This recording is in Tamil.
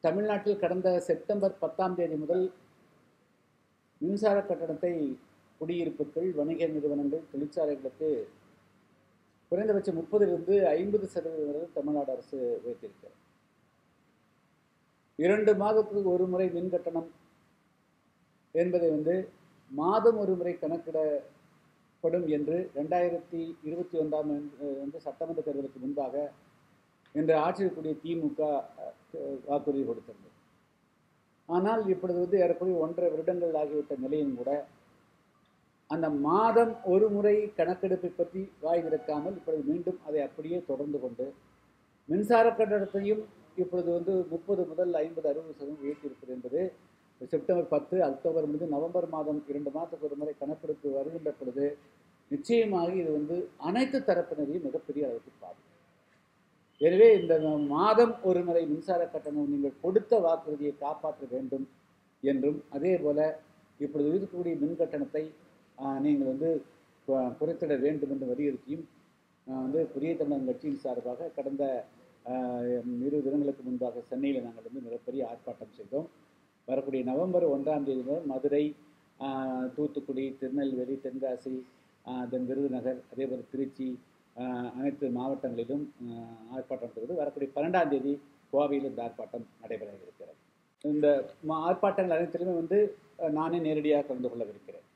தமிழ்நாட்டில் கடந்த செப்டம்பர் பத்தாம் தேதி முதல் மின்சார கட்டணத்தை குடியிருப்புகள் வணிக நிறுவனங்கள் தொழிற்சாலைகளுக்கு குறைந்தபட்சம் முப்பதிலிருந்து ஐம்பது சதவீதம் வரை தமிழ்நாடு அரசு உயர்த்தியிருக்கிறது இரண்டு மாதத்துக்கு ஒரு முறை மின் கட்டணம் என்பதை வந்து மாதம் ஒரு முறை கணக்கிடப்படும் என்று ரெண்டாயிரத்தி இருபத்தி ஒன்றாம் வந்து சட்டமன்ற தேர்தலுக்கு முன்பாக இன்று ஆட்சியக்கூடிய திமுக அஹ், வாக்குறுதி கொடுத்திருந்தது ஆனால் இப்பொழுது வந்து ஏறக்குறைய ஒன்றரை வருடங்கள் ஆகிவிட்ட நிலையும் கூட அந்த மாதம் ஒரு முறை கணக்கெடுப்பை பற்றி வாய் திறக்காமல் இப்பொழுது மீண்டும் அதை அப்படியே தொடர்ந்து கொண்டு மின்சார கட்டணத்தையும் இப்பொழுது வந்து முப்பது முதல் ஐம்பது அறுபது சதவீதம் உயர்த்தியிருக்கிறது என்பது செப்டம்பர் பத்து அக்டோபர் முடிந்து நவம்பர் மாதம் இரண்டு மாதத்துக்கு ஒரு முறை கணக்கெடுப்பு வருகின்ற பொழுது நிச்சயமாக இது வந்து அனைத்து தரப்பினரையும் மிகப்பெரிய அளவுக்கு பாதிக்கும் எனவே இந்த மாதம் ஒரு முறை மின்சார கட்டணம் நீங்கள் கொடுத்த வாக்குறுதியை காப்பாற்ற வேண்டும் என்றும் அதே போல இப்பொழுது இருக்கக்கூடிய மின் கட்டணத்தை ஆஹ், நீங்கள் வந்து கு- குறைத்திட வேண்டும் என்று வலியுறுத்தியும் நான் வந்து புதிய தமிழகம் கட்சியின் சார்பாக கடந்த ஆஹ், இரு தினங்களுக்கு முன்பாக சென்னையில் நாங்கள் வந்து மிகப்பெரிய ஆர்ப்பாட்டம் செய்தோம் வரக்கூடிய நவம்பர் ஒன்றாம் தேதி முதல் மதுரை ஆஹ், தூத்துக்குடி திருநெல்வேலி தென்காசி ஆஹ், தென் விருதுநகர் அதேபோல் திருச்சி ஆஹ், அனைத்து மாவட்டங்களிலும் ஆஹ், ஆர்ப்பாட்டம் நடத்துவது வரக்கூடிய பன்னெண்டாம் தேதி கோவையில் இந்த ஆர்ப்பாட்டம் நடைபெற இருக்கிறது இந்த மா- ஆர்ப்பாட்டங்கள் அனைத்திலுமே வந்து அஹ், நானே நேரடியாக கலந்து கொள்ளவிருக்கிறேன்